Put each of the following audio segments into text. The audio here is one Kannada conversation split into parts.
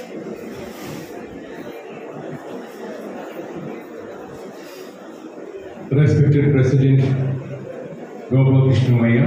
Respected President Gopal Krishnamaya,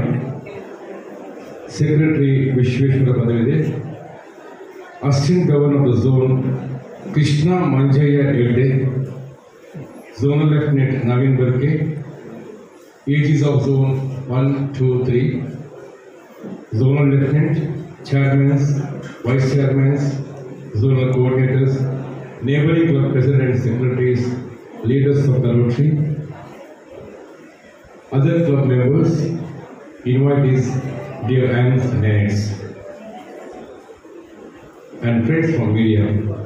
Secretary Vishweshwara Padavide, Assistant Governor of the Zone Krishna Manjaya Egde, Zonal Lieutenant Navin Burke, AGs of Zone 1, 2, 3, Zonal Lieutenant, Chairmen, Vice Chairmen, Zonal Coordinators, Neighboring Club President and Secretaries, Leaders of the Rotary, other club members, invitees, dear aunts and aunts, and friends from media.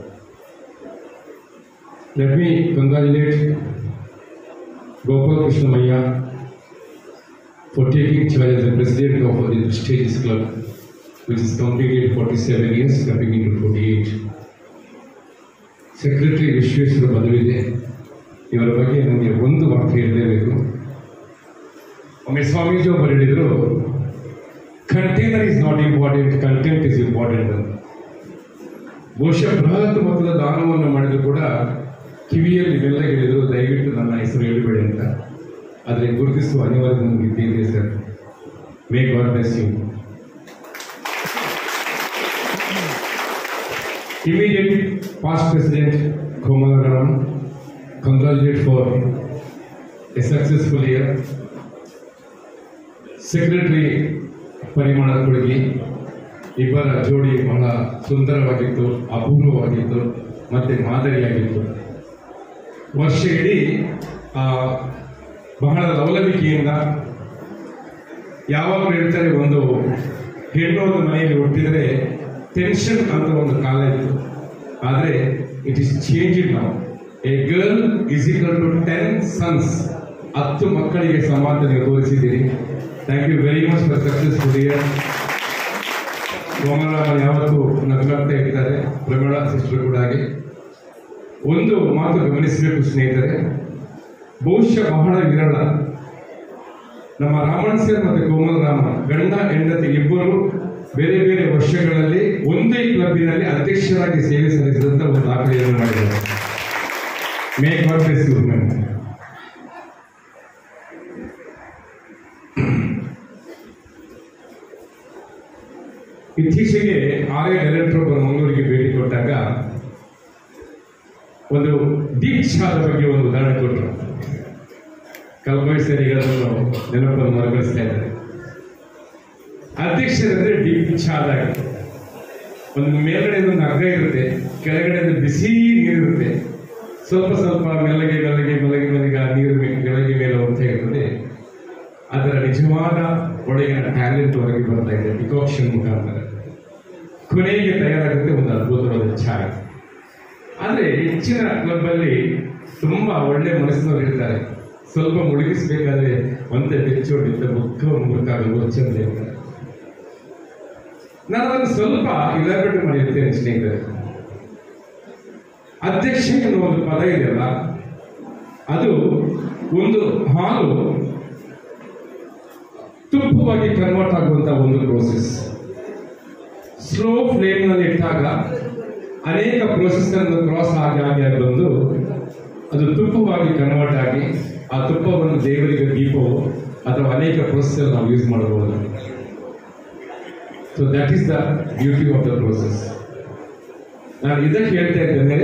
Let me congratulate Gopal Krishnamaya for taking charge as the president of the Stages Club, which is completed 47 years, coming into 48. Secretary Vishweshwara ಪದವಿದೆ ಇವರ ಬಗ್ಗೆ ನನಗೆ ಒಂದು ಮಾತು ಹೇಳಲೇಬೇಕು ಒಮ್ಮೆ ಸ್ವಾಮೀಜಿ ಒಬ್ಬರು ಹೇಳಿದರು container is not important content is important ಅಂತ ಬಹುಶಃ ಬೃಹತ್ ಮೊತ್ತದ ದಾನವನ್ನು ಮಾಡಿದ್ರು ಕೂಡ ಕಿವಿಯಲ್ಲಿ ಬೆಲ್ಲ ಹೇಳಿದ್ರು ದಯವಿಟ್ಟು ನನ್ನ ಹೆಸರು ಹೇಳಬೇಡಿ ಅಂತ ಆದರೆ ಗುರುತಿಸುವ ಅನಿವಾರ್ಯ ನಮಗೆ ಇದ್ದಿದೆ sir may God bless you Immediate past President Komalaram, congratulate for a successful year. Secretary Parimala ಕೊಡುಗೆ ಇಬ್ಬರ ಜೋಡಿ ಬಹಳ ಸುಂದರವಾಗಿತ್ತು ಅಪೂರ್ವವಾಗಿತ್ತು ಮತ್ತೆ ಮಾದರಿಯಾಗಿತ್ತು ವರ್ಷ ಇಡೀ ಆ, ಬಹಳ ಲವಲವಿಕೆಯಿಂದ ಯಾವಾಗ ಹೇಳ್ತಾರೆ ಒಂದು ಹೆಣ್ಣು ಒಂದು ಮನೆಯಲ್ಲಿ ಹುಟ್ಟಿದರೆ ಟೆನ್ಷನ್ ಅಂತ ಒಂದು ಕಾಲ ಇತ್ತು ಆದರೆ ಇಟ್ ಇಸ್ ಚೇಂಜ್ ಇಟ್ ನಾವು a girl is equal to ten sons ಹತ್ತು ಮಕ್ಕಳಿಗೆ ಸಮಾನ ನೀವು ತೋರಿಸಿದ್ದೀರಿ thank you very much for successful year Komala ಯಾವತ್ತೂ ನಗ್ನಗ್ತಾ ಇರ್ತಾರೆ ಪ್ರಮೀಳಾ ಸಿಸ್ಟರ್ ಕೂಡ ಹಾಗೆ ಒಂದು ಮಾತು ಗಮನಿಸಬೇಕು ಸ್ನೇಹಿತರೆ ಬಹುಶಃ ಬಹಳ ವಿರಳ ನಮ್ಮ ರಾಮನ್ ಸರ್ ಮತ್ತು ಕೋಮಲ್ ರಾಮ ಗಂಡ ಹೆಂಡತಿ ಇಬ್ಬರು ಬೇರೆ ಬೇರೆ ವರ್ಷಗಳಲ್ಲಿ ಒಂದೇ ಕ್ಲಬ್ಬಿನಲ್ಲಿ ಅಧ್ಯಕ್ಷರಾಗಿ ಸೇವೆ ಸಲ್ಲಿಸಿದಂತ ಒಂದು ದಾಖಲೆಯನ್ನು ಮಾಡಿದ್ದಾರೆ make God bless you ma'am ಇತ್ತೀಚೆಗೆ ಆರ್ ಎ ಡೈರೆಕ್ಟರ್ ಒಬ್ಬರು ಮಂಗಳೂರಿಗೆ ಭೇಟಿ ಕೊಟ್ಟಾಗ ಒಂದು ದೀಕ್ಷಾದ ಬಗ್ಗೆ ಒಂದು ಉದಾಹರಣೆ ಕೊಟ್ಟರು ಕಲ್ಪೈಸರಿಗೆ ಅದನ್ನು ನೆನಪನ್ನು ಮರಗಳಿಸ್ತಾ ಇದ್ದಾರೆ ಅಧ್ಯಕ್ಷರಂದ್ರೆ ದೀಕ್ಷಾದ ಒಂದು ಮೇಲ್ಗಡೆ ಒಂದು ಹಗ್ಗ ಇರುತ್ತೆ ಕೆಳಗಡೆ ಒಂದು ಬಿಸಿ ನೀರಿರುತ್ತೆ ಸ್ವಲ್ಪ ಸ್ವಲ್ಪ ಮೆಲ್ಲಗೆ ಮೆಲ್ಲಗೆ ಮೆಲ್ಲಗೆ ಮೆಲ್ಲಗೆ ಆ ನೀರು ಮೇ- ಕೆಳಗೆ ಮೇಲೆ ಹೋಗ್ತಾ ಇರ್ತದೆ ಅದರ ನಿಜವಾದ ಒಳಗಿನ ಟ್ಯಾಲೆಂಟ್ ಹೊರಗೆ ಬರ್ತಾ ಇದೆ ಡಿಕಾಕ್ಷನ್ ಮುಖಾಂತರ ಕೊನೆಗೆ ತಯಾರಾಗುತ್ತೆ ಒಂದು ಅದ್ಭುತವಾದ ಚಾಯ್ ಆದರೆ ಹೆಚ್ಚಿನ ಕ್ಲಬ್ ಅಲ್ಲಿ ತುಂಬಾ ಒಳ್ಳೆ ಮನಸ್ಸಿನವ್ರು ಇರ್ತಾರೆ ಸ್ವಲ್ಪ ಮುಳುಗಿಸ್ಬೇಕಾದ್ರೆ ಒಂದೇ ಬೆಚ್ಚೋಡಿದ್ದ ಬುಕ್ಕ ಮುಳುಕಾಗಲು ಚಂದ ಇರ್ತಾರೆ ನಾನು ಅದನ್ನು ಸ್ವಲ್ಪ ಇಲಾಬರೇಟ್ ಮಾಡಿರ್ತೇನೆ ಸ್ನೇಹಿತರೆ ಅಧ್ಯಕ್ಷ ಎನ್ನುವ ಒಂದು ಪದ ಇದೆಯಲ್ಲ ಅದು ಒಂದು ಹಾಲು ತುಪ್ಪವಾಗಿ ಕನ್ವರ್ಟ್ ಆಗುವಂತ ಒಂದು ಪ್ರೋಸೆಸ್ ಸ್ಲೋ ಫ್ಲೇಮ್ ನಲ್ಲಿ ಇಟ್ಟಾಗ ಅನೇಕ ಪ್ರೋಸೆಸ್ ಕ್ರಾಸ್ ಆಗಿ ಆಗಿ ಆಗಿ ಬಂದು ಅದು ತುಪ್ಪವಾಗಿ ಕನ್ವರ್ಟ್ ಆಗಿ ಆ ತುಪ್ಪವನ್ನು ದೇವರಿಗೆ ದೀಪವು ಅಥವಾ ಅನೇಕ ಪ್ರೋಸೆಸ್ ನಾವು ಯೂಸ್ ಮಾಡಬಹುದು so that is the beauty of the process ನಾನು ಇದಕ್ಕೆ ಹೇಳ್ತಾ ಇದ್ದೇನೆ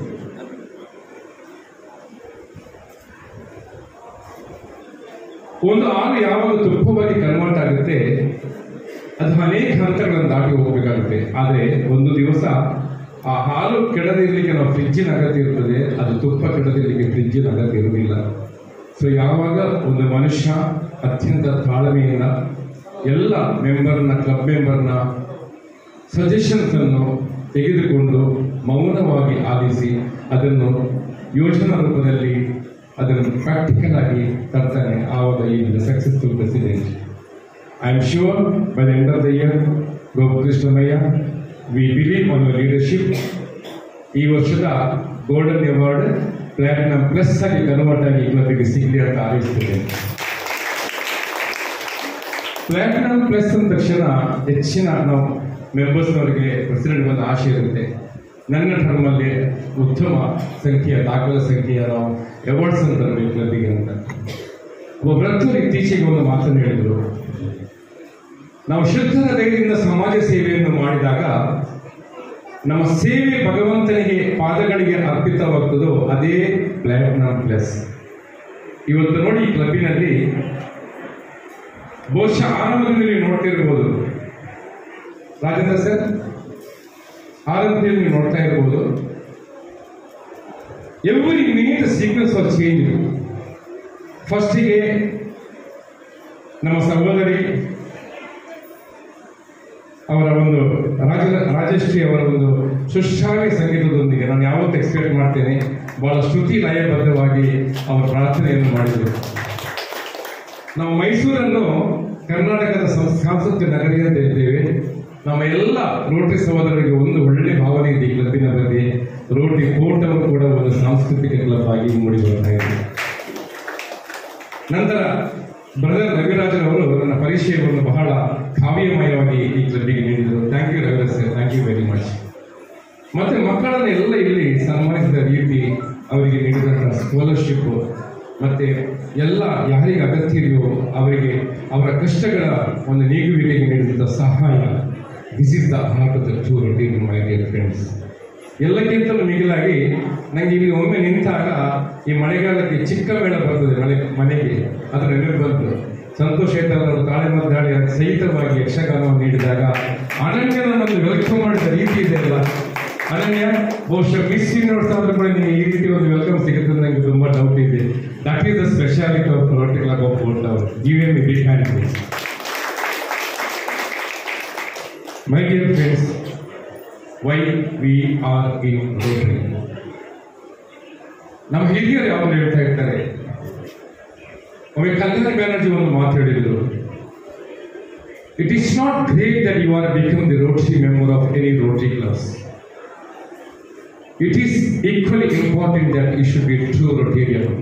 ಒಂದು ಹಾಲು ಯಾವಾಗ ತುಪ್ಪವಾಗಿ ಕನ್ವರ್ಟ್ ಆಗುತ್ತೆ ಅದು ಅನೇಕ ಹಂತಗಳನ್ನು ದಾಟಿ ಹೋಗಬೇಕಾಗುತ್ತೆ ಆದರೆ ಒಂದು ದಿವಸ ಆ ಹಾಲು ಕೆಡದಿರ್ಲಿಕ್ಕೆ ನಾವು ಫ್ರಿಜ್ಜಿನ ಅಗತ್ಯ ಇರ್ತದೆ ಅದು ತುಪ್ಪ ಕೆಡದಿರ್ಲಿಕ್ಕೆ ಫ್ರಿಜ್ಜಿನ ಅಗತ್ಯ ಇರುವುದಿಲ್ಲ ಸೊ ಯಾವಾಗ ಒಂದು ಮನುಷ್ಯ ಅತ್ಯಂತ ತಾಳ್ಮೆಯಿಂದ ಎಲ್ಲ ಮೆಂಬರ್ನ ಕ್ಲಬ್ ಮೆಂಬರ್ನ ಸಜೆಷನ್ಸ್ ಅನ್ನು ತೆಗೆದುಕೊಂಡು ಮೌನವಾಗಿ ಆಲಿಸಿ ಅದನ್ನು ಯೋಜನಾ ರೂಪದಲ್ಲಿ ಅದನ್ನು ಪ್ರಾಕ್ಟಿಕಲ್ ಆಗಿ ತರ್ತಾನೆ ಆವಾಗ ಈ successful president I am sure by the end of the year Gopakrishnamayya we believe on your leadership ಈ ವರ್ಷದ ಗೋಲ್ಡನ್ ಅವಾರ್ಡ್ ಪ್ಲಾಟಿನಮ್ ಪ್ಲಸ್ ಆಗಿ ಕನ್ವರ್ಟ್ ಆಗಿ ಕ್ಲಬ್ಗೆ ಸಿಗಲಿ ಅಂತ ಹಾರೈಸುತ್ತೇನೆ ಪ್ಲಾಟಿನಮ್ ಪ್ಲಸ್ ಅಂದ ತಕ್ಷಣ ಹೆಚ್ಚಿನ ನಾವು ಮೆಂಬರ್ಸ್ನವರಿಗೆ ಪ್ರೆಸಿಡೆಂಟ್ ಒಂದು ಆಶೆ ಇರುತ್ತೆ ನನ್ನ ಟರ್ಮಲ್ಲಿ ಉತ್ತಮ ಸಂಖ್ಯೆಯ ದಾಖಲೆ ಸಂಖ್ಯೆಯ ನಾವು ಅವಾರ್ಡ್ಸ್ ಅಂತ ತರಬೇಕು ಕ್ಲಬ್ಬಿಗೆ ಅಂತ ಒಬ್ಬ ವೃದ್ಧರು ಇತ್ತೀಚೆಗೆ ಒಂದು ಮಾತನ್ನು ಹೇಳಿದರು ನಾವು ಶುದ್ಧ ಹೃದಯದಿಂದ ಸಮಾಜ ಸೇವೆಯನ್ನು ಮಾಡಿದಾಗ ನಮ್ಮ ಸೇವೆ ಭಗವಂತನಿಗೆ ಪಾದಗಳಿಗೆ ಅರ್ಪಿತವಾಗ್ತದೋ ಅದೇ ಪ್ಲಾಟಿನಮ್ ಪ್ಲಸ್ ಇವತ್ತು ನೋಡಿ ಈ ಕ್ಲಬ್ಬಿನಲ್ಲಿ ಬಹುಶಃ ಆರಂಭದಲ್ಲಿ ನೀವು ನೋಡ್ತಿರ್ಬೋದು ರಾಜೇಂದ್ರ ಸರ್ ಆರಂಭದಲ್ಲಿ ನೀವು ನೋಡ್ತಾ ಇರ್ಬೋದು every minute sequence of change ಫಸ್ಟಿಗೆ ನಮ್ಮ ಸಹೋದರಿ ಅವರ ಒಂದು ರಾಜ ರಾಜಶ್ರೀ ಅವರ ಒಂದು ಸುಶ್ರಾವ್ಯ ಸಂಗೀತದೊಂದಿಗೆ ನಾನು ಯಾವತ್ತೂ ಎಕ್ಸ್ಪೆಕ್ಟ್ ಮಾಡ್ತೇನೆ ಬಹಳ ಶ್ರುತಿ ಲಯಬದ್ಧವಾಗಿ ಅವರ ಪ್ರಾರ್ಥನೆಯನ್ನು ಮಾಡಿದರು ನಾವು ಮೈಸೂರನ್ನು ಕರ್ನಾಟಕದ ಸಂ- ಸಾಂಸ್ಕೃತಿಕ ನಗರಿ ಅಂತ ಹೇಳ್ತೇವೆ ನಮ್ಮ ಎಲ್ಲ ರೋಟರಿ ಸಹೋದರರಿಗೆ ಒಂದು ಒಳ್ಳೆ ಭಾವನೆ ಇದೆ ಈ ಕ್ಲಬ್ಬಿನ ಬಗ್ಗೆ ರೋಟರಿ ಕೋರ್ಟ್ ಅವರು ಕೂಡ ಒಂದು ಸಾಂಸ್ಕೃತಿಕ ಕ್ಲಬ್ ಆಗಿ ಮೂಡಿ ಬರ್ತಾ ಇದೆ ನಂತರ ಬ್ರದರ್ ರವಿರಾಜನ್ ಅವರು ನನ್ನ ಪರಿಚಯವನ್ನು ಬಹಳ ಕಾವ್ಯಮಯವಾಗಿ ಈ ಕ್ಲಬ್ಬಿಗೆ ನೀಡಿದರು thank you Raviraj sir thank you very much ಮತ್ತೆ ಮಕ್ಕಳನ್ನ ಎಲ್ಲ ಇಲ್ಲಿ ಸನ್ಮಾನಿಸಿದ ರೀತಿ ಅವರಿಗೆ ನೀಡಿದಂತಹ ಸ್ಕಾಲರ್ಶಿಪ್ ಮತ್ತೆ ಎಲ್ಲ ಯಾರಿಗೆ ಅಗತ್ಯ ಇದೆಯೋ ಅವರಿಗೆ ಅವರ ಕಷ್ಟಗಳ ಒಂದು ನೀಗುವಿಕೆಗೆ ನೀಡಿದಂಥ ಸಹಾಯ this is the heart of the too routine my dear friends ಎಲ್ಲಕ್ಕಿಂತಲೂ ಮಿಗಿಲಾಗಿ ನನಗೆ ಇಲ್ಲಿ ಒಮ್ಮೆ ನಿಂತಾಗ ಈ ಮಳೆಗಾಲಕ್ಕೆ ಚಿಕ್ಕ ಮೇಳ ಬರ್ತದೆ ಮನೆ ಮನೆಗೆ ಅದು ನೆನಪು ಬಂತು ಸಂತೋಷ್ ಅವರು ತಾಳೆ ಮದ್ದಾಡಿ ಸಹಿತವಾಗಿ ಯಕ್ಷಗಾನವನ್ನು ನೀಡಿದಾಗ ಅನನ್ಯನನ್ನು ವೆಲ್ಕಮ್ ಮಾಡಿದ ರೀತಿ ಇದೆ ಅಲ್ಲ ಅನನ್ಯ ಬಹುಶಃ ಮಿಸ್ ಯೂನಿವರ್ಸ್ ಆದ್ರೂ ಕೂಡ ನಿಮಗೆ ಈ ರೀತಿ ಒಂದು ವೆಲ್ಕಮ್ ಸಿಗುತ್ತೆ ಅಂತ ನನಗೆ ತುಂಬಾ ಡೌಟ್ ಇದೆ that is the speciality of roti club of boat ಅವರು give M big hand my dear friends why we are in Rotary ನಮ್ಮ ಹಿರಿಯರು ಯಾವಾಗ ಹೇಳ್ತಾ ಇರ್ತಾರೆ ಒಮ್ಮೆ ಕಲ್ಯಾಣ ಬ್ಯಾನರ್ಜಿ ಒಂದು ಮಾತು ಹೇಳಿದ್ರು it is not great that you are become the Rotary member of any Rotary class it is equally important that you should be true Rotarian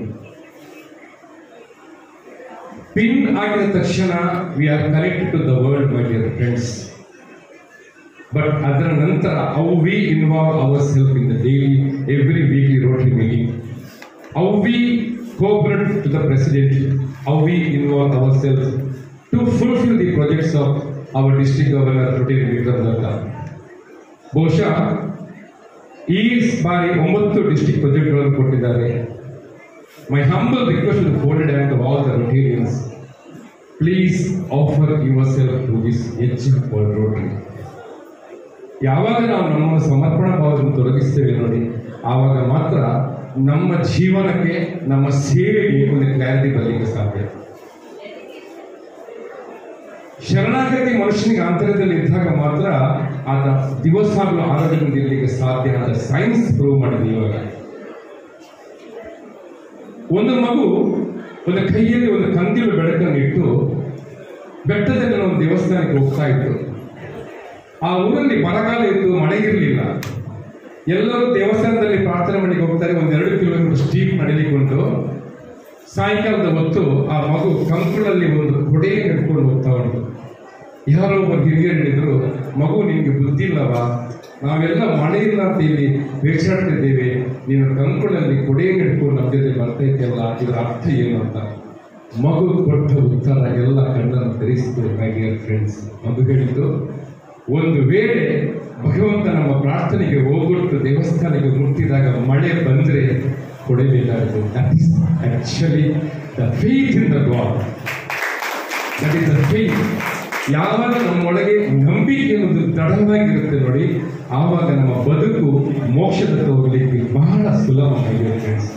pin ಆಗಿದ ತಕ್ಷಣ we are connected to the world my dear friends but ಅದರ ನಂತರ how we involve our self in the daily every weekly Rotary meeting how we cooperate to the president how we involve our self to fulfil the projects of our district governor Rotary Vikram Datta ಬಹುಶಃ ಈ ಬಾರಿ ಒಂಬತ್ತು ಡಿಸ್ಟ್ರಿಕ್ಟ್ ಪ್ರಾಜೆಕ್ಟ್ಗಳನ್ನು ಕೊಟ್ಟಿದ್ದಾರೆ my humble request to folded and all the Rotarians please offer your self to this H world Rotary ಯಾವಾಗ ನಾವು ನಮ್ಮನ್ನು ಸಮರ್ಪಣಾ ಭಾವದಿಂದ ತೊಡಗಿಸ್ತೇವೆ ನೋಡಿ ಆವಾಗ ಮಾತ್ರ ನಮ್ಮ ಜೀವನಕ್ಕೆ ನಮ್ಮ ಸೇವೆಗೆ ಒಂದು ಕ್ಲಾರಿಟಿ ಬರಲಿಕ್ಕೆ ಸಾಧ್ಯ ಶರಣಾಗತಿ ಮನುಷ್ಯನಿಗೆ ಆಂತರ್ಯದಲ್ಲಿ ಇದ್ದಾಗ ಮಾತ್ರ ಆತ ದಿವಸಾಗಲೂ ಆರೋಗ್ಯದಿಂದ ಇರಲಿಕ್ಕೆ ಸಾಧ್ಯ ಅಂತ ಸೈನ್ಸ್ ಪ್ರೂವ್ ಮಾಡಿದೆ ಇವಾಗ ಒಂದು ಮಗು ಒಂದು ಕೈಯಲ್ಲಿ ಒಂದು ಕಂದಿಲು ಬೆಳಕನ್ನು ಇಟ್ಟು ಬೆಟ್ಟದಲ್ಲಿ ಒಂದು ದೇವಸ್ಥಾನಕ್ಕೆ ಹೋಗ್ತಾ ಇತ್ತು ಆ ಊರಲ್ಲಿ ಬರಗಾಲ ಇತ್ತು ಮಳೆ ಇರಲಿಲ್ಲ ಎಲ್ಲರೂ ದೇವಸ್ಥಾನದಲ್ಲಿ ಪ್ರಾರ್ಥನೆ ಮಾಡಿಗೆ ಹೋಗ್ತಾರೆ ಒಂದೆರಡು ಕಿಲೋಮೀಟರ್ ಸ್ಟೀಪ್ ನಡೀಲಿಕ್ಕುಂಟು ಸಾಯಂಕಾಲದ ಹೊತ್ತು ಆ ಮಗು ಕಂಕುಳಲ್ಲಿ ಒಂದು ಕೊಡೆ ಹಿಡ್ಕೊಂಡು ಹೋಗ್ತಾ ಉಂಟು ಯಾರೋ ಒಬ್ಬ ಹಿರಿಯರು ಹೇಳಿದ್ರು ಮಗು ನಿನಗೆ ಬುದ್ಧಿ ಇಲ್ಲವಾ ನಾವೆಲ್ಲ ಮಳೆ ಇಲ್ಲ ಅಂತ ಇಲ್ಲಿ ಬೇಚಾಡ್ತಿದ್ದೇವೆ ನೀನು ಕಂಕುಳಲ್ಲಿ ಕೊಡೆಯನ್ನು ಹಿಡ್ಕೊಂಡು ನಮ್ಮ ಜೊತೆ ಬರ್ತಾ ಇದೆಯಲ್ಲ ಇದರ ಅರ್ಥ ಏನು ಅಂತ ಮಗು ಕೊಟ್ಟ ಉತ್ತರ ಎಲ್ಲ ಕಣ್ಣನ್ನು ಧರಿಸಿತು ಮೈ ಡಿಯರ್ ಫ್ರೆಂಡ್ಸ್ ಮಗು ಹೇಳಿದ್ದು ಒಂದು ವೇಳೆ ಭಗವಂತ ನಮ್ಮ ಪ್ರಾರ್ಥನೆಗೆ ಹೋಗೊಟ್ಟು ದೇವಸ್ಥಾನಕ್ಕೆ ಮುಟ್ಟಿದಾಗ ಮಳೆ ಬಂದರೆ ಕೊಡಬೇಕಾಗುತ್ತೆ that is actually the faith in the God that is the faith ಯಾವಾಗ ನಮ್ಮೊಳಗೆ ನಂಬಿಕೆ ಅನ್ನೋದು ದೃಢವಾಗಿರುತ್ತೆ ನೋಡಿ ಆವಾಗ ನಮ್ಮ ಬದುಕು ಮೋಕ್ಷದತ್ತ ಹೋಗಲಿಕ್ಕೆ ಬಹಳ ಸುಲಭ ಆಗಿದೆ ಫ್ರೆಂಡ್ಸ್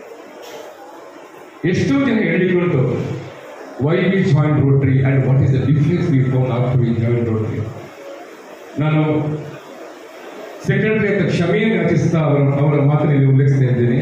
ಎಷ್ಟೋ ಜನ ಹೇಳಿಕೊಂಡು why we join Rotary and what is the difference we found after we join Rotary ನಾನು ಸೆಕ್ರೆಟರಿ ಅಂತ ಕ್ಷಮೆಯನ್ನು ಯಾಚಿಸ್ತಾ ಅವರ ಅವರ ಮಾತಿನಲ್ಲಿ ಉಲ್ಲೇಖಿಸ್ತಾ ಇದ್ದೇನೆ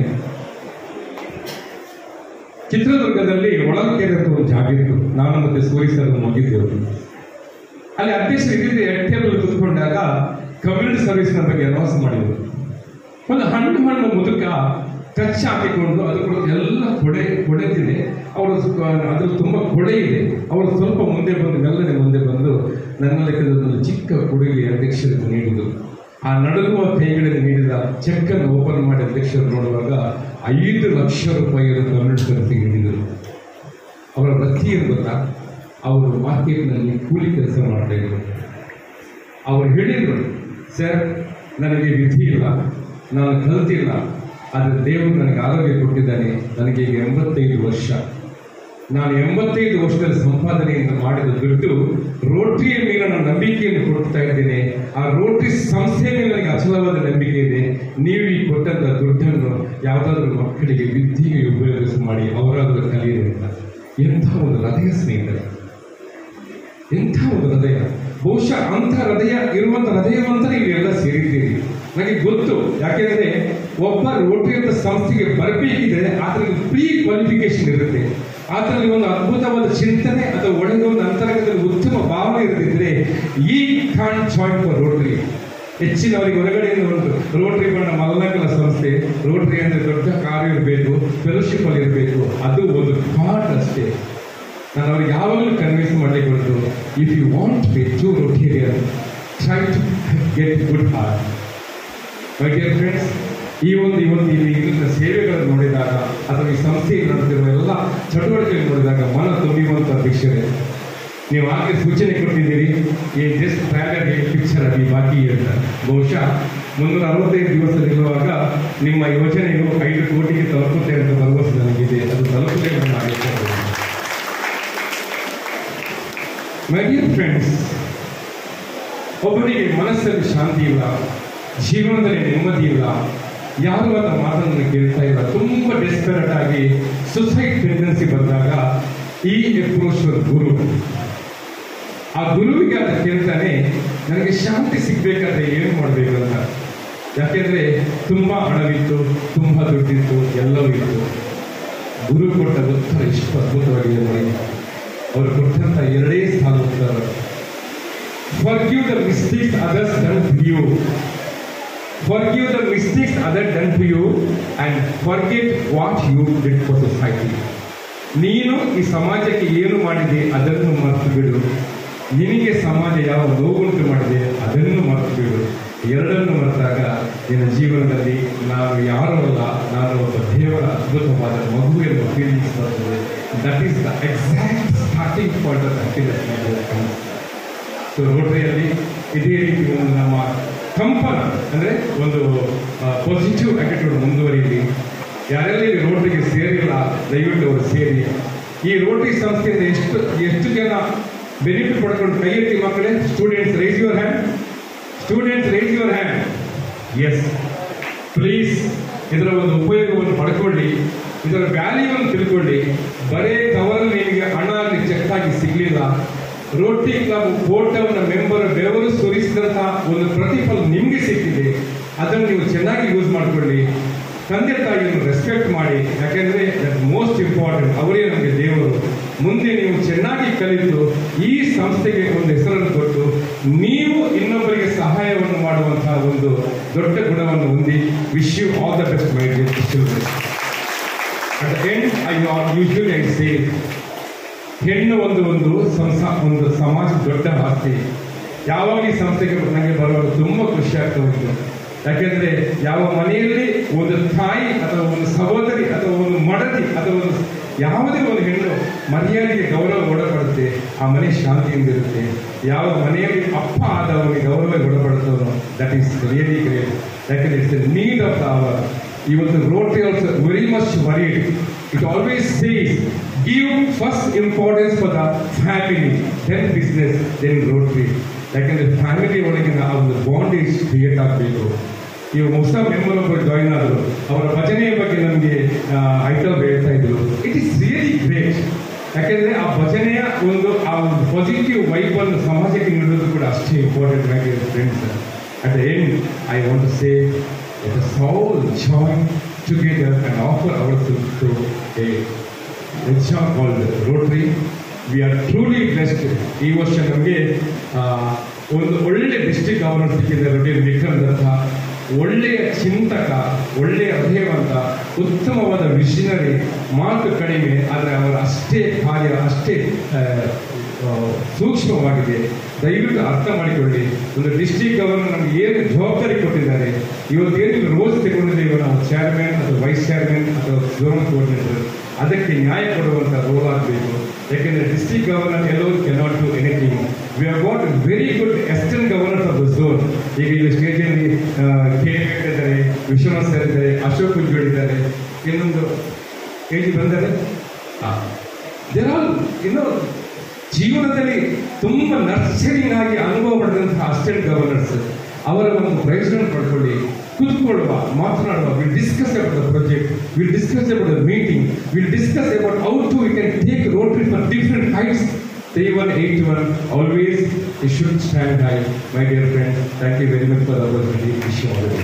ಚಿತ್ರದುರ್ಗದಲ್ಲಿ ಒಳಕೆರೆ ಅಂತ ಒಂದು ಜಾಗ ಇತ್ತು ನಾನು ಮತ್ತೆ ಸೂರಿ ಸರ್ ಹೋಗಿದ್ದೆವು ಅಲ್ಲಿ ಅಧ್ಯಕ್ಷರು ಇದ್ದಿದ್ದು ಎರಡು ಟೇಬಲ್ ಕೂತ್ಕೊಂಡಾಗ ಕಮ್ಯುನಿಟಿ ಸರ್ವಿಸ್ನ ಬಗ್ಗೆ ಅನೌನ್ಸ್ ಮಾಡಿದ್ರು ಒಂದು ಹಣ್ಣು ಹಣ್ಣು ಮುದುಕ ಕಚ್ಚ ಹಾಕಿಕೊಂಡು ಅದು ಕೂಡ ಎಲ್ಲ ಕೊಡೆ ಕೊಡೆದಿದೆ ಅವರು ಅದ್ರ ತುಂಬ ಕೊಡೆ ಇದೆ ಅವರು ಸ್ವಲ್ಪ ಮುಂದೆ ಬಂದು ಮೆಲ್ಲನೆ ಮುಂದೆ ಬಂದು ನನ್ನ ಲೆಕ್ಕದ ಒಂದು ಚಿಕ್ಕ ಕೊಡುಗೆ ಅಧ್ಯಕ್ಷರಿಗೆ ನೀಡಿದರು ಆ ನಡುಗುವ ಕೈಗಳಲ್ಲಿ ನೀಡಿದ ಚೆಕ್ ಅನ್ನು ಓಪನ್ ಮಾಡಿ ಅಧ್ಯಕ್ಷರು ನೋಡುವಾಗ ಐದು ಲಕ್ಷ ರೂಪಾಯಿಯನ್ನು ಗಮನಿತ ನೀಡಿದರು ಅವರ ವೃತ್ತಿ ಏನು ಗೊತ್ತಾ ಅವರು ಮಾರ್ಕೆಟ್ನಲ್ಲಿ ಕೂಲಿ ಕೆಲಸ ಮಾಡ್ತಾ ಇದ್ರು ಅವರು ಹೇಳಿದರು ಸರ್ ನನಗೆ ವಿಧಿ ಇಲ್ಲ ನಾನು ಕಲ್ತಿಲ್ಲ ಆದರೆ ದೇವರು ನನಗೆ ಆರೋಗ್ಯ ಕೊಟ್ಟಿದ್ದಾನೆ ನನಗೆ ಈಗ ಎಂಬತ್ತೈದು ವರ್ಷ ನಾನು ಎಂಬತ್ತೈದು ವರ್ಷದಲ್ಲಿ ಸಂಪಾದನೆಯಿಂದ ಮಾಡಿದ ದುಡ್ಡು ರೋಟರಿಯ ಮೇಲೆ ನನ್ನ ನಂಬಿಕೆಯನ್ನು ಕೊಡ್ತಾ ಇದ್ದೇನೆ ಆ ರೋಟರಿ ಸಂಸ್ಥೆಯ ಮೇಲೆ ನನಗೆ ಅಚಲವಾದ ನಂಬಿಕೆ ಇದೆ ನೀವು ಈ ಕೊಟ್ಟಂತ ದುಡ್ಡನ್ನು ಯಾವುದಾದ್ರೂ ಮಕ್ಕಳಿಗೆ ವಿದ್ಯೆಗೆ ಉಪಯೋಗಿಸಿ ಮಾಡಿ ಅವರಾದರೂ ಕಲಿಯಲಿ ಅಂತ ಎಂಥ ಒಂದು ಹೃದಯ ಸ್ನೇಹಿತರೆ ಎಂಥ ಒಂದು ಹೃದಯ ಬಹುಶಃ ಅಂಥ ಹೃದಯ ಇರುವಂತ ಹೃದಯವಂತರೇ ಇವೆಲ್ಲ ಸೇರಿದ್ದೀರಿ ನನಗೆ ಗೊತ್ತು ಯಾಕೆಂದ್ರೆ ಒಬ್ಬ ರೋಟರಿ ಅಂತ ಸಂಸ್ಥೆಗೆ ಬರಬೇಕಿದ್ರೆ ಅದರಲ್ಲಿ ಪ್ರೀ ಕ್ವಾಲಿಫಿಕೇಶನ್ ಇರುತ್ತೆ ಅದರಲ್ಲಿ ಒಂದು ಅದ್ಭುತವಾದ ಚಿಂತನೆ ಅಥವಾ ಒಳಗೆ ಒಂದು ಅಂತರಂಗದಲ್ಲಿ ಉತ್ತಮ ಭಾವನೆ ಇರದಿದ್ರೆ ಈ ಕಾನ್ ಜಾಯಿನ್ ಫಾರ್ ರೋಟರಿ ಹೆಚ್ಚಿನವರಿಗೆ ಹೊರಗಡೆಯಿಂದ ಒಂದು ರೋಟರಿ ಬಣ್ಣ ಮಲ್ಲಕಲ ಸಂಸ್ಥೆ ರೋಟರಿ ಅಂದ್ರೆ ದೊಡ್ಡ ಕಾರ್ಯ ಇರಬೇಕು ಫೆಲೋಶಿಪ್ ಅಲ್ಲಿ ಇರಬೇಕು ಅದು ಒಂದು ಪಾರ್ಟ್ ಅಷ್ಟೇ ನಾನು ಅವ್ರಿಗೆ ಯಾವಾಗಲೂ ಕನ್ವಿನ್ಸ್ ಮಾಡಲಿಕ್ಕೆ ಹೊರಟು if you want be to Rotarian try to get good heart my dear friends ಈ ಒಂದು ಈ ಒಂದು ಇಲ್ಲಿ ಇಲ್ಲಿನ ಸೇವೆಗಳನ್ನು ನೋಡಿದಾಗ ಅಥವಾ ಈ ಸಂಸ್ಥೆಯಲ್ಲಿ ನಡೆದಿರುವ ಎಲ್ಲ ಚಟುವಟಿಕೆಗಳು ನೋಡಿದಾಗ ಮನ ತುಂಬಿರುವಂಥ ಅಧ್ಯಕ್ಷರೇ ನೀವು ಹಾಗೆ ಸೂಚನೆ ಕೊಟ್ಟಿದ್ದೀರಿ ಈ ಜಸ್ಟ್ ಟ್ರ್ಯಾಲರ್ ಪಿಕ್ಚರ್ ಅಲ್ಲಿ ಬಾಕಿ ಅಂತ ಬಹುಶಃ ಮುನ್ನೂರ ಅರವತ್ತೈದು ದಿವಸ ನಿಲ್ಲುವಾಗ ನಿಮ್ಮ ಯೋಜನೆಯು ಐದು ಕೋಟಿಗೆ ತಲುಪುತ್ತೆ ಅಂತ ಭರವಸೆ ನನಗಿದೆ ಅದು ತಲುಪುತ್ತೆ ನನ್ನ ಆಯ್ಕೆ ಮೈ ಡಿಯರ್ ಫ್ರೆಂಡ್ಸ್ ಒಬ್ಬನಿಗೆ ಮನಸ್ಸಲ್ಲಿ ಶಾಂತಿ ಇಲ್ಲ ಜೀವನದಲ್ಲಿ ನೆಮ್ಮದಿ ಇಲ್ಲ ಯಾರು ಅದರ ಮಾತನ್ನು ಕೇಳ್ತಾ ಇಲ್ಲ ತುಂಬಾ ಡೆಸ್ಪರೇಟ್ ಆಗಿ ಸುಸೈಡ್ ಟೆಂಡೆನ್ಸಿ ಬಂದಾಗ ಈ ಅಪ್ರೋಚ್ ಗುರು ಆ ಗುರುವಿಗೆ ಅದ ಕೇಳ್ತಾನೆ ನನಗೆ ಶಾಂತಿ ಸಿಗ್ಬೇಕಾದ್ರೆ ಏನು ಮಾಡಬೇಕು ಅಂತ ಯಾಕೆಂದ್ರೆ ತುಂಬಾ ಹಣವಿತ್ತು ತುಂಬಾ ದುಡ್ಡಿತ್ತು ಎಲ್ಲವೂ ಇತ್ತು ಗುರು ಕೊಟ್ಟ ಉತ್ತರ ಎಷ್ಟು ಅದ್ಭುತವಾಗಿದೆ ನೋಡಿ ಅವರು ಕೊಟ್ಟಂತ ಎರಡೇ ಸಾಲು ಉತ್ತರ Forgive the mistakes others done to you. Forgive the mistakes others done to you and forget what you did for society. ನೀನು ಈ ಸಮಾಜಕ್ಕೆ ಏನು ಮಾಡಿದೆ ಅದನ್ನು ಮರೆತು ಬಿಡು ನಿನಗೆ ಸಮಾಜ ಯಾವ ನೋವುಂಟು ಮಾಡಿದೆ ಅದನ್ನು ಮರೆತು ಬಿಡು ಎರಡನ್ನು ಮರೆತಾಗ ನಿನ್ನ ಜೀವನದಲ್ಲಿ ನಾನು ಯಾರೂ ಅಲ್ಲ ನಾನು ಒಬ್ಬ ದೇವರ ಅದ್ಭುತವಾದ ಮಗು ಎಂಬ ಫೀಲಿಂಗ್ಸ್ ಬರ್ತದೆ that is the exact starting point of happiness so ರೋಟರಿಯಲ್ಲಿ ಇದೇ ರೀತಿ ಒಂದು ನಮ್ಮ ಕಂಪನ ಅಂದರೆ ಒಂದು ಪಾಸಿಟಿವ್ ಆಟಿಟ್ಯೂಡ್ ಮುಂದುವರಿಯಲಿ ಯಾರೆಲ್ಲ ಇಲ್ಲಿ ರೋಟರಿಗೆ ಸೇರಿಲ್ಲ ದಯವಿಟ್ಟು ಅವರು ಸೇರಿ ಈ ರೋಟರಿ ಸಂಸ್ಥೆಯಿಂದ ಎಷ್ಟು ಎಷ್ಟು ಜನ ಬೆನಿಫಿಟ್ ಪಡ್ಕೊಂಡು ಕೈ ಎತ್ತಿ ಮಕ್ಕಳೇ students raise your hand students raise your hand yes please ಇದರ ಒಂದು ಉಪಯೋಗವನ್ನು ಪಡ್ಕೊಳ್ಳಿ ಇದರ ವ್ಯಾಲ್ಯೂವನ್ನು ತಿಳ್ಕೊಳ್ಳಿ ಬರೇ ಕವರ್ ನಿಮಗೆ ಹಣ ಆಗಲಿ ಚೆಕ್ ಆಗಿ ಸಿಗಲಿಲ್ಲ ರೋಟಿ ಕ್ಲಬ್ ಫೋಟೋನ ಮೆಂಬರ್ ಬೆವರು ಸುರಿಸಿದಂತಹ ಒಂದು ಪ್ರತಿಫಲ ನಿಮಗೆ ಸಿಕ್ಕಿದೆ ಅದನ್ನು ನೀವು ಚೆನ್ನಾಗಿ ಯೂಸ್ ಮಾಡ್ಕೊಳ್ಳಿ ತಂದೆ ತಾಯಿಯನ್ನು ರೆಸ್ಪೆಕ್ಟ್ ಮಾಡಿ ಯಾಕೆಂದ್ರೆ ದಟ್ ಮೋಸ್ಟ್ ಇಂಪಾರ್ಟೆಂಟ್ ಅವರೇ ನಮಗೆ ದೇವರು ಮುಂದೆ ನೀವು ಚೆನ್ನಾಗಿ ಕಲಿತು ಈ ಸಂಸ್ಥೆಗೆ ಒಂದು ಹೆಸರನ್ನು ಕೊಟ್ಟು ನೀವು ಇನ್ನೊಬ್ಬರಿಗೆ ಸಹಾಯವನ್ನು ಮಾಡುವಂತಹ ಒಂದು ದೊಡ್ಡ ಗುಣವನ್ನು ಹೊಂದಿ wish you all the best my dear children at end I usually I say ಹೆಣ್ಣು ಒಂದು ಒಂದು ಸಂಸಾ ಒಂದು ಸಮಾಜ ದೊಡ್ಡ ಆಸ್ತಿ ಯಾವಾಗ ಈ ಸಂಸ್ಥೆಗೆ ನನಗೆ ಬರುವಾಗ ತುಂಬಾ ಖುಷಿ ಆಗ್ತಾ ಉಂಟು ಯಾಕೆಂದ್ರೆ ಯಾವ ಮನೆಯಲ್ಲಿ ಒಂದು ತಾಯಿ ಅಥವಾ ಒಂದು ಸಹೋದರಿ ಅಥವಾ ಒಂದು ಮಡದಿ ಅಥವಾ ಒಂದು ಯಾವುದೇ ಒಂದು ಹೆಣ್ಣು ಮರ್ಯಾದೆಗೆ ಗೌರವ ಒಳಪಡುತ್ತೆ ಆ ಮನೆ ಶಾಂತಿಯಿಂದ ಇರುತ್ತೆ ಯಾವ ಮನೆಯಲ್ಲಿ ಅಪ್ಪ ಆದವನಿಗೆ ಗೌರವ ಒಳಪಡುತ್ತವನು ದಟ್ ಈಸ್ ರಿಯಲಿ ಗ್ರೇಟ್ ಯಾಕಂದ್ರೆ it's need of the hour ಇವತ್ತು Rotary also very much worried it always says give first importance for the family then business then Rotary ಯಾಕಂದ್ರೆ ಫ್ಯಾಮಿಲಿ ಒಳಗಿನ ಆ ಒಂದು ಬಾಂಡೇಜ್ ಕ್ರಿಯೇಟ್ ಆಗಬೇಕು ಇವಾಗ ಹೊಸ ಮೆಂಬರ್ ಒಬ್ಬರು ಜಾಯಿನ್ ಆದರು ಅವರ ಭಜನೆಯ ಬಗ್ಗೆ ನಮಗೆ ಐಟಲ್ ಹೇಳ್ತಾ ಇದ್ರು ಇಟ್ ಇಸ್ ರಿಯಲಿ ಗ್ರೇಟ್ ಯಾಕೆಂದ್ರೆ ಆ ಭಜನೆಯ ಒಂದು ಆ ಒಂದು ಪಾಸಿಟಿವ್ ವೈಬ್ ಅನ್ನು ಸಮಾಜಕ್ಕೆ ನೀಡೋದು ಕೂಡ ಅಷ್ಟೇ ಇಂಪಾರ್ಟೆಂಟ್ ಆಗಿ friends at the end I want to say let us all join together and offer ourselves to a exam called Rotary. We are truly blessed. ಈ ವರ್ಷ ನಮಗೆ ಒಂದು ಒಳ್ಳೆ ಡಿಸ್ಟ್ರಿಕ್ಟ್ ಗವರ್ನರ್ ಸಿಕ್ಕಿದೆ ರವಿ ವಿಕ್ರಮ್ ದತ್ತ ಒಳ್ಳೆಯ ಚಿಂತಕ ಒಳ್ಳೆಯ ಹೃದಯವಂತ ಉತ್ತಮವಾದ ವಿಷನರಿ ಮಾತು ಕಡಿಮೆ ಆದರೆ ಅವರ ಅಷ್ಟೇ ಕಾರ್ಯ ಅಷ್ಟೇ ಆ, ಆ, ಸೂಕ್ಷ್ಮವಾಗಿದೆ ದಯವಿಟ್ಟು ಅರ್ಥ ಮಾಡಿಕೊಳ್ಳಿ ಒಂದು ಡಿಸ್ಟ್ರಿಕ್ಟ್ ಗವರ್ನರ್ ನಮ್ಗೆ ಏನು ಜವಾಬ್ದಾರಿ ಇವತ್ತು ಏನು ರೋಲ್ಸ್ ತಗೊಂಡಿದ್ದೇವೆ ನಾವು ಚೇರ್ಮನ್ ಅಥವಾ ವೈಸ್ ಚೇರ್ಮನ್ ಅಥವಾ ಝೋನ್ ಕೋಆರ್ಡಿನೇಟರ್ ಅದಕ್ಕೆ ನ್ಯಾಯ ಕೊಡುವಂತ ರೋಲ್ ಆಗಬೇಕು ಯಾಕೆಂದ್ರೆ ಡಿಸ್ಟ್ರಿಕ್ಟ್ ಗವರ್ನರ್ ಎಲ್ಲೋ cannot do anything we have got very good assistant governor of the zone ಈಗ ಇಲ್ಲಿ ಸ್ಟೇಜಲ್ಲಿ ಕೆ ಇದ್ದಾರೆ ವಿಶ್ವನಾಥ್ ಸರ್ ಇದ್ದಾರೆ ಅಶೋಕ್ ಕುಂಜೋಡ್ ಇದ್ದಾರೆ ಇನ್ನೊಂದು ಕೆ ಜಿ ಬಂದರೆ ದೇರ್ ಆಲ್ ಇನ್ನು ಜೀವನದಲ್ಲಿ ತುಂಬಾ ನರ್ಸರಿಂಗ್ ಆಗಿ ಅನುಭವ ಪಡೆದಂತಹ ಅಸಿಸ್ಟೆಂಟ್ ಗವರ್ನರ್ಸ್ ಅವರ ಒಂದು ಪ್ರಯೋಜನ ಪಡ್ಕೊಳ್ಳಿ ಕುತ್ಕೊಳ್ಳುವ ಮಾತನಾಡುವ will discuss about the project will discuss about the meeting will discuss about how to we can take Rotary for different heights three one eight one always you should stand high my dear friend thank you very much for opportunity wish all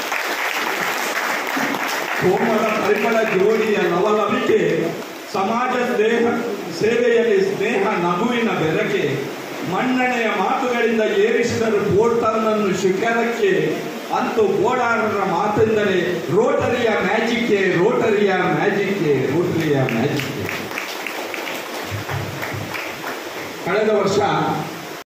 ಕೋಮಲ ಪರಿಮಳ ಜೋಡಿಯ ಲವಲವಿಕೆ ಸಮಾಜ ಸ್ನೇಹ ಸೇವೆಯಲ್ಲಿ ಸ್ನೇಹ ನಗುವಿನ ಬೆರಕೆ ಮನ್ನಣೆಯ ಮಾತುಗಳಿಂದ ಏರಿಸಿದರು ಪೋರ್ಟಲ್ನನ್ನು ಶಿಖರಕ್ಕೆ ಅಂತೂ ಗೋಡಾರರ ಮಾತೆಂದರೆ ರೋಟರಿಯ ಮ್ಯಾಜಿಕ್ಕೆ ರೋಟರಿಯ ಮ್ಯಾಜಿಕ್ಕೆ ರೋಟರಿಯ ಮ್ಯಾಜಿಕ್ಕೆ ಕಳೆದ ವರ್ಷ